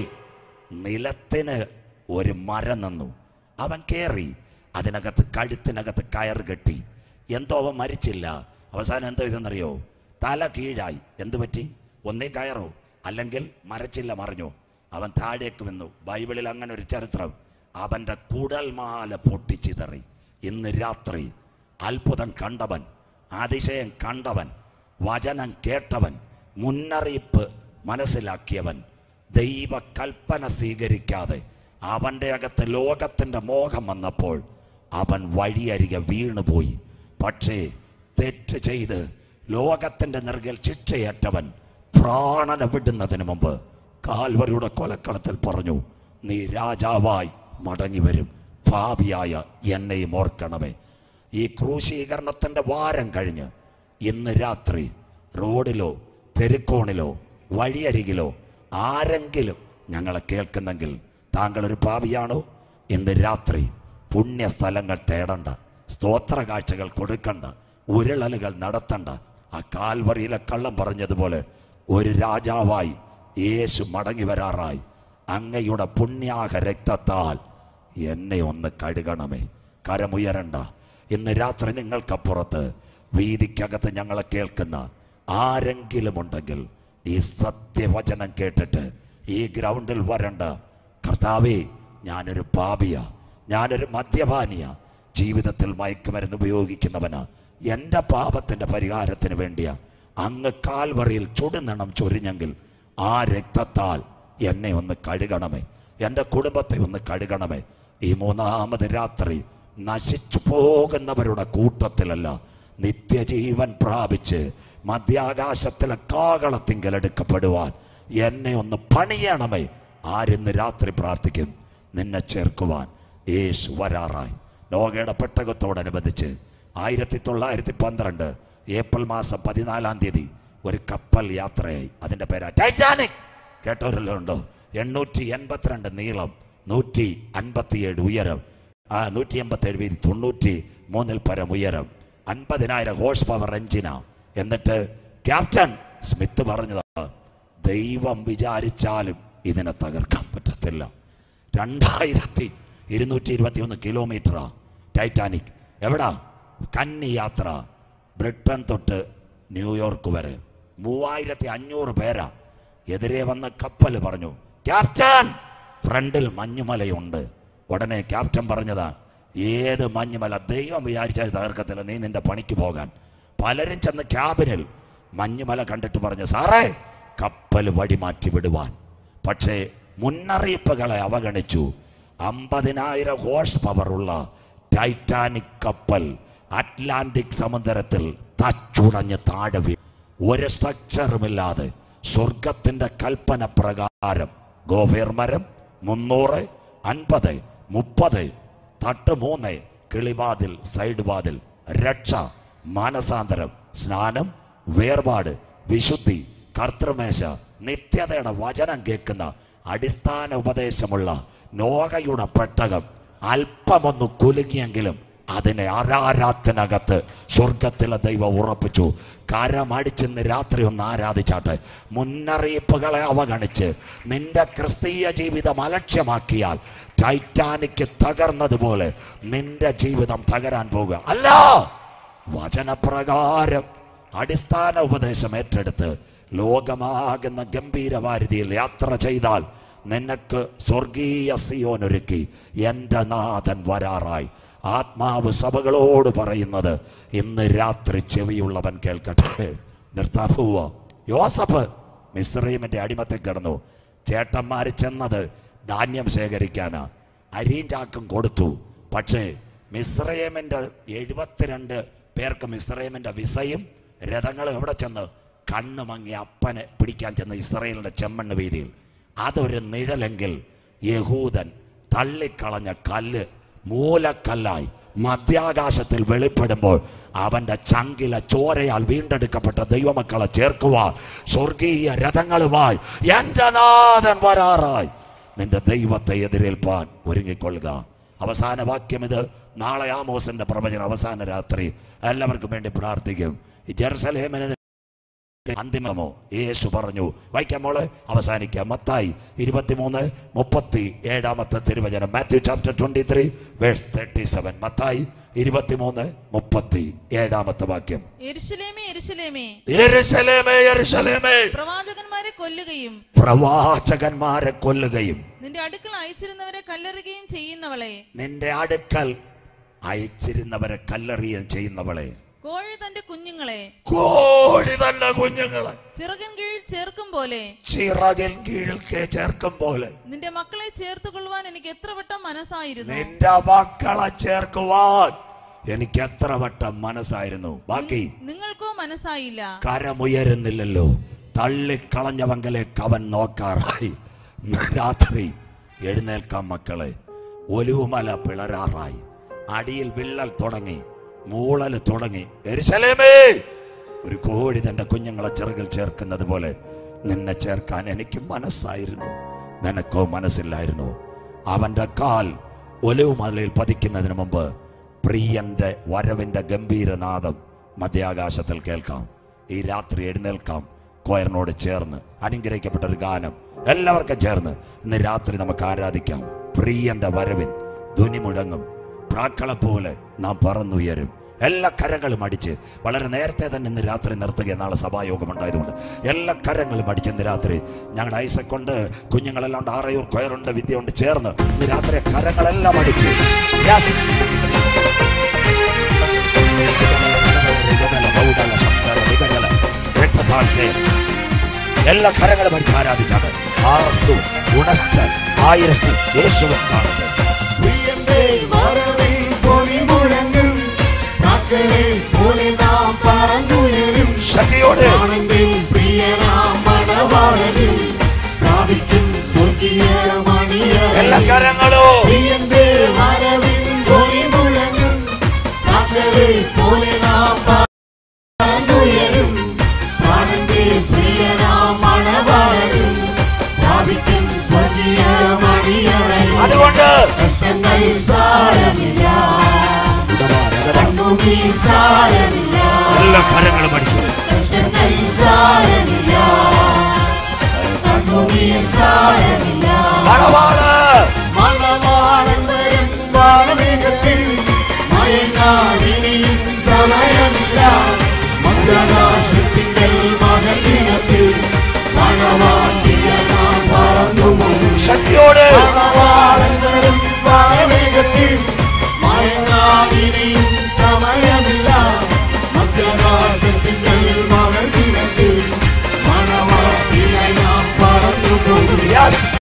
നിലത്തിന് ഒരു മരം നിന്നു അവൻ കയറി അതിനകത്ത് കഴുത്തിനകത്ത് കയർ കെട്ടി എന്തോ അവൻ മരിച്ചില്ല അവസാനം എന്തോ ഇതെന്നറിയോ തല കീഴായി എന്ത് പറ്റി ഒന്നേ കയറോ അല്ലെങ്കിൽ മരച്ചില്ല മറിഞ്ഞു അവൻ താഴേക്ക് വന്നു ബൈബിളിൽ അങ്ങനെ ഒരു ചരിത്രം അവൻ്റെ കുടൽമാല പൊട്ടിച്ചിതറി ഇന്ന് രാത്രി അത്ഭുതം കണ്ടവൻ അതിശയം കണ്ടവൻ വചനം കേട്ടവൻ മുന്നറിയിപ്പ് മനസ്സിലാക്കിയവൻ ദൈവ കൽപ്പന സ്വീകരിക്കാതെ അവൻ്റെ അകത്ത് ലോകത്തിൻ്റെ മോഹം വന്നപ്പോൾ അവൻ വഴിയരികെ വീണുപോയി പക്ഷേ തെറ്റ് ചെയ്ത് ലോകത്തിൻ്റെ നെറുകിൽ ശിക്ഷയേറ്റവൻ പ്രാണന വിടുന്നതിന് മുമ്പ് കാൽവരിയുടെ കൊലക്കളത്തിൽ പറഞ്ഞു നീ രാജാവായി മടങ്ങി വരും ഭാവിയായ എന്നെയും ഓർക്കണമേ ഈ ക്രൂശീകരണത്തിൻ്റെ വാരം കഴിഞ്ഞ് ഇന്ന് രാത്രി റോഡിലോ തെരുക്കോണിലോ വഴിയരികിലോ ആരെങ്കിലും ഞങ്ങളെ കേൾക്കുന്നെങ്കിൽ താങ്കൾ ഒരു പാപിയാണോ ഇന്ന് രാത്രി പുണ്യസ്ഥലങ്ങൾ തേടണ്ട സ്തോത്ര കാഴ്ചകൾ കൊടുക്കണ്ട ഉരുളലുകൾ നടത്തണ്ട ആ കാൽവറിയിലെ കള്ളം പറഞ്ഞതുപോലെ ഒരു രാജാവായി യേശു മടങ്ങി വരാറായി അങ്ങയുടെ പുണ്യാഹ രക്തത്താൽ എന്നെ ഒന്ന് കഴുകണമേ കരമുയരണ്ട ഇന്ന് രാത്രി നിങ്ങൾക്കപ്പുറത്ത് വീതിക്കകത്ത് ഞങ്ങളെ കേൾക്കുന്ന ആരെങ്കിലും ഉണ്ടെങ്കിൽ ഈ സത്യവചനം കേട്ടിട്ട് ഈ ഗ്രൗണ്ടിൽ വരണ്ട കർത്താവേ ഞാനൊരു പാപിയ ഞാനൊരു മദ്യപാനിയ ജീവിതത്തിൽ മയക്കുമരുന്ന് ഉപയോഗിക്കുന്നവനാ എൻ്റെ പാപത്തിൻ്റെ പരിഹാരത്തിന് വേണ്ടിയാ അങ്ങ് കാൽവറിയിൽ ചുടുനണം ചൊരിഞ്ഞെങ്കിൽ ആ രക്തത്താൽ എന്നെ ഒന്ന് കഴുകണമേ എൻ്റെ കുടുംബത്തെ ഒന്ന് കഴുകണമേ ഈ മൂന്നാമത് രാത്രി നശിച്ചു പോകുന്നവരുടെ കൂട്ടത്തിലല്ല നിത്യജീവൻ പ്രാപിച്ച് മധ്യാകാശത്തിലെ കാകളത്തിങ്കൽ എടുക്കപ്പെടുവാൻ എന്നെ ഒന്ന് പണിയണമേ ആരിന്ന് രാത്രി പ്രാർത്ഥിക്കും നിന്നെ ചേർക്കുവാൻ യേശു വരാറായി നോഗയുടെ പെട്ടകത്തോടനുബന്ധിച്ച് ആയിരത്തി തൊള്ളായിരത്തി പന്ത്രണ്ട് ഏപ്രിൽ മാസം പതിനാലാം തീയതി ഒരു കപ്പൽ യാത്രയായി അതിൻ്റെ പേരാ ടൈറ്റാനിക് കേട്ടവരെല്ലാം ഉണ്ടോ എണ്ണൂറ്റി എൺപത്തിരണ്ട് നീളം നൂറ്റി അൻപത്തിയേഴ് ഉയരം ആ നൂറ്റി എൺപത്തേഴ് വീതി തൊണ്ണൂറ്റി മൂന്നിൽ പരം ഉയരം അൻപതിനായിരം ഹോഴ്സ് പവർ എഞ്ചിനാ എന്നിട്ട് ക്യാപ്റ്റൻ സ്മിത്ത് പറഞ്ഞതാ ദൈവം വിചാരിച്ചാലും ഇതിനെ തകർക്കാൻ പറ്റത്തില്ല രണ്ടായിരത്തി ഇരുന്നൂറ്റി ഇരുപത്തി ഒന്ന് കിലോമീറ്ററാ ടൈറ്റാനിക് എവിടാ കന്നി യാത്ര ബ്രിട്ടൻ തൊട്ട് ന്യൂയോർക്ക് വരെ മൂവായിരത്തി അഞ്ഞൂറ് പേരാ എതിരെ വന്ന കപ്പൽ പറഞ്ഞു ക്യാപ്റ്റൻ ഫ്രണ്ടിൽ മഞ്ഞുമലയുണ്ട് ഉടനെ ക്യാപ്റ്റൻ പറഞ്ഞതാ ഏത് മഞ്ഞുമല ദൈവം വിചാരിച്ചാൽ തകർക്കത്തില്ല നീ നിന്റെ പണിക്ക് പോകാൻ പലരും ചെന്ന് ക്യാബിനിൽ മഞ്ഞുമല കണ്ടിട്ട് പറഞ്ഞു സാറേ കപ്പൽ വഴിമാറ്റി വിടുവാൻ പക്ഷേ മുന്നറിയിപ്പുകളെ അവഗണിച്ചു അമ്പതിനായിരം ഹോഴ്സ് പവറുള്ള ടൈറ്റാനിക് കപ്പൽ അറ്റ്ലാന്റിക് സമുദ്രത്തിൽ തച്ചുടഞ്ഞ് താഴെ വീ ഒരു സ്ട്രക്ചറുമില്ലാതെ സ്വർഗത്തിന്റെ കൽപ്പന പ്രകാരം ഗോഫേർ മരം മുന്നൂറ് അൻപത് മുപ്പത് തട്ട് മൂന്ന് കിളിവാതിൽ സൈഡ് വാതിൽ രക്ഷ മാനസാന്തരം സ്നാനം വേർപാട് വിശുദ്ധി കർത്തൃമേശ നിത്യതയുടെ വചനം കേൾക്കുന്ന അടിസ്ഥാന ഉപദേശമുള്ള നോകയുടെ പെട്ടകം അല്പമൊന്ന് കുലുങ്ങിയെങ്കിലും അതിനെ അരാരാത്തിനകത്ത് സ്വർഗത്തിലെ ദൈവം ഉറപ്പിച്ചു കരമടിച്ചെന്ന് രാത്രി ഒന്ന് ആരാധിച്ചാട്ടെ മുന്നറിയിപ്പുകളെ അവഗണിച്ച് നിന്റെ ക്രിസ്തീയ ജീവിതം അലക്ഷ്യമാക്കിയാൽ ടൈറ്റാനിക് തകർന്നതുപോലെ നിന്റെ ജീവിതം തകരാൻ പോകുക അല്ല വചനപ്രകാരം അടിസ്ഥാന ഉപദേശം ഏറ്റെടുത്ത് ലോകമാകുന്ന ഗംഭീരവാരിധിയിൽ യാത്ര ചെയ്താൽ നിനക്ക് സ്വർഗീയ സിയോനൊരുക്കി എൻ്റെ നാഥൻ വരാറായി ആത്മാവ് സഭകളോട് പറയുന്നത് ഇന്ന് രാത്രി ചെവിയുള്ളവൻ കേൾക്കട്ടെ നിർത്താൻ പോവോ യോസഫ് മിസ്രൈമിന്റെ അടിമത്തിൽ കിടന്നു ചേട്ടന്മാർ ചെന്നത് ധാന്യം ശേഖരിക്കാനാ അരിയും ചാക്കും കൊടുത്തു പക്ഷേ മിസ്രൈമിന്റെ എഴുപത്തിരണ്ട് പേർക്ക് മിസ്രൈമിന്റെ വിസയും രഥങ്ങളും എവിടെ ചെന്ന് കണ്ണ് മങ്ങി അപ്പനെ പിടിക്കാൻ ചെന്ന് ഇസ്രയേലിന്റെ ചെമ്മണ്ണ് വീതിയിൽ അതൊരു നിഴലെങ്കിൽ യഹൂദൻ തള്ളിക്കളഞ്ഞ കല്ല് മൂലക്കല്ലായി മധ്യാകാശത്തിൽ വെളിപ്പെടുമ്പോൾ അവന്റെ ചങ്കിലെ ചോരയാൽ വീണ്ടെടുക്കപ്പെട്ട ദൈവമക്കളെ ചേർക്കുവാൻ സ്വർഗീയ രഥങ്ങളുമായി എന്റെ നാഥൻ വരാറായി നിന്റെ ദൈവത്തെ എതിരേൽപ്പാൻ ഒരുങ്ങിക്കൊള്ളുക അവസാന വാക്യം ഇത് നാളെ ആമോസിന്റെ പ്രവചനം അവസാന രാത്രി എല്ലാവർക്കും വേണ്ടി പ്രാർത്ഥിക്കും ഈ ജെറുസലേമിന് അന്തിമമോ യേശു പറഞ്ഞു വായിക്കാം മോള് അവസാനിക്കാം മത്തായി ഇരുപത്തിമൂന്ന് മുപ്പത്തി ഏഴാമത്തെ തിരുവചനം Matthew chapter twenty three verse thirty seven Mathai ഇരുപത്തിമൂന്ന് മുപ്പത്തി ഏഴാമത്തെ വാക്യം എരുശലേമേ എരുശലേമേ യെരൂശലേമേ, യെരൂശലേമേ, പ്രവാചകന്മാരെ കൊല്ലുകയും പ്രവാചകന്മാരെ കൊല്ലുകയും നിന്റെ അടുക്കൽ അയച്ചിരുന്നവരെ കല്ലെറുകയും ചെയ്യുന്നവളെ നിന്റെ അടുക്കൽ അയച്ചിരുന്നവരെ കല്ലെറിയുകയും ചെയ്യുന്നവളെ കോഴി തന്റെ കുഞ്ഞുങ്ങളെ കോഴി തന്നെ കുഞ്ഞുങ്ങളെ ചിറകിൻ കീഴിൽ ചേർക്കും പോലെ ചിറകിൽ കീഴിൽ കേ- ചേർക്കും പോലെ നിന്റെ മക്കളെ ചേർത്ത് കൊള്ളുവാൻ എനിക്ക് എത്ര വട്ടം മനസ്സായിരുന്നു നിന്റെ മക്കളെ ചേർക്കുവാൻ എനിക്ക് എത്ര വട്ടം മനസ്സായിരുന്നു ബാക്കി നിങ്ങൾക്കോ മനസ്സായില്ല കരമുയരുന്നില്ലല്ലോ തള്ളിക്കളഞ്ഞവങ്കലേക്ക് അവൻ നോക്കാറായി രാത്രി എഴുന്നേൽക്കാം മക്കളെ ഒലുവുമല പിളരാറായി അടിയിൽ വിള്ളൽ തുടങ്ങി മൂളൽ തുടങ്ങി എരുശലേമേ ഒരു കോഴി തന്റെ കുഞ്ഞുങ്ങളെ ചെറുകിൽ ചേർക്കുന്നത് പോലെ നിന്നെ ചേർക്കാൻ എനിക്ക് മനസ്സായിരുന്നു നിനക്കോ മനസ്സില്ലായിരുന്നു അവന്റെ കാൽ ഒലിവുമലയിൽ പതിക്കുന്നതിന് മുമ്പ് പ്രിയന്റെ വരവിന്റെ ഗംഭീരനാദം മധ്യാകാശത്തിൽ കേൾക്കാം ഈ രാത്രി എഴുന്നേൽക്കാം കോയറിനോട് ചേർന്ന് അനുഗ്രഹിക്കപ്പെട്ട ഒരു ഗാനം എല്ലാവർക്കും ചേർന്ന് ഇന്ന് രാത്രി നമുക്ക് ആരാധിക്കാം പ്രിയന്റെ വരവിൻ ധ്വനി മുഴങ്ങും പ്രാക്കളെ പോലെ നാം പറന്നുയരും എല്ലാ കരങ്ങളും അടിച്ച് വളരെ നേരത്തെ തന്നെ ഇന്ന് രാത്രി നിർത്തുക നാളെ സഭായോഗം ഉണ്ടായതുകൊണ്ട് എല്ലാ കരങ്ങളും അടിച്ച് ഇന്ന് രാത്രി ഞങ്ങളുടെ ഐസക്കൊണ്ട് കുഞ്ഞുങ്ങളെല്ലാം ഉണ്ട് ആറയൂർ കൊയറുണ്ട് വിദ്യയുണ്ട് ചേർന്ന് ഇന്ന് രാത്രി കരങ്ങളെല്ലാം അടിച്ച് Yes. രക്തതാഴ്ചയിൽ എല്ലാ കരങ്ങളും അടിച്ച് ആരാധിച്ചാണ് ആർക്കും ഉണർത്താൻ ആയിരത്തിൽ യേശുവിൻ കാണുന്നത് പ്രിയന്റെ വരവിൽ പൊലി മുഴങ്ങും മക്കളെ പോലെ നാം പറന്നുയരും ശക്തിയോടെ ആണന്റെ പ്രിയനാം മണവാളനിൽ പ്രാപിക്കും സ്വർഗീയ എല്ലാ മണിയ കരങ്ങളും പ്രിയന്റെ വരവിൽ പൊലി മുഴങ്ങും മക്കളെ പോലെ നാം പറന്നുയരും ആണന്റെ പ്രിയനാം മണവാളനിൽ പ്രാപിക്കും സ്വർഗീയ മണിയറയിൽ അതുകൊണ്ട് കഷ്ടങ്ങൾ സാരമില്ല ഉടവാരകരം. കണ്ണുനീർ സാരമില്ല എല്ലാ കരങ്ങളും അടിച്ച് കഷ്ടങ്ങൾ സാരമില്ല കണ്ണുനീർ സാരമില്ല മണവാള് മണവാളൻ വരും വാനമേഘത്തിൽ മയങ്ങാനിനിയും സമയമില്ല മന്ദനാശത്തിങ്കൽ മകലിനത്തിൽ മണവാട്ടിയ നാം പറന്നു പോകും ശക്തിയോടെ മണവാളൻ വരും വാനമേഘത്തിൽ മയങ്ങാനിനിയും സമയമില്ല മധ്യനാശത്തിങ്കൽ മകലിനത്തിൽ മണവാട്ടിയ നാം പറന്നു പോകും യെസ്